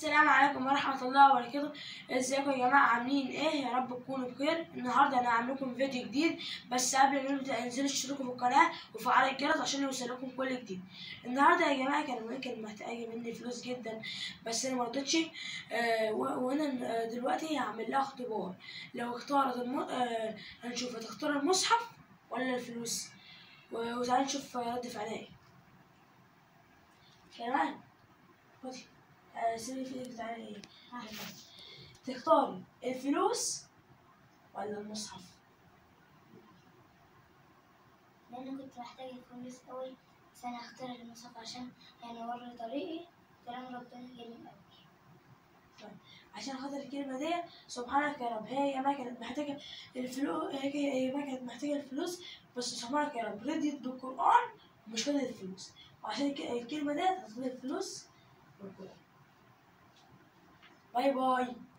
السلام عليكم ورحمة الله وبركاته ازيكم يا جماعة عاملين ايه يا رب تكونوا بخير النهاردة انا هعمل لكم فيديو جديد بس قبل ما نبدأ انزلوا اشتركوا في القناة وفعلوا الجرس عشان يوصلكم كل جديد النهاردة يا جماعة كان ممكن محتاجة مني فلوس جدا بس انا مرضتش آه و- وانا آه، دلوقتي هعمل لها اختبار لو اختارت الم... آه هنشوف هتختار المصحف ولا الفلوس و- وتعالى نشوف رد فعلها ايه كمان خدي آه، سيبي في ايدك تعالي ايه تختاري الفلوس ولا المصحف لأن كنت محتاج الفلوس أوي بس أنا هختار المصحف عشان يعني أوري طريقي كلام ربنا جميل أوي عشان خاطر الكلمة دي سبحانك يا رب هي ما كانت محتاجة الفلوس هي هي ما كانت محتاجة الفلوس بس سبحانك يا رب رضيت بالقرآن ومش كده الفلوس وعشان الك- الكلمة دي هتطلب الفلوس والقرآن باي باي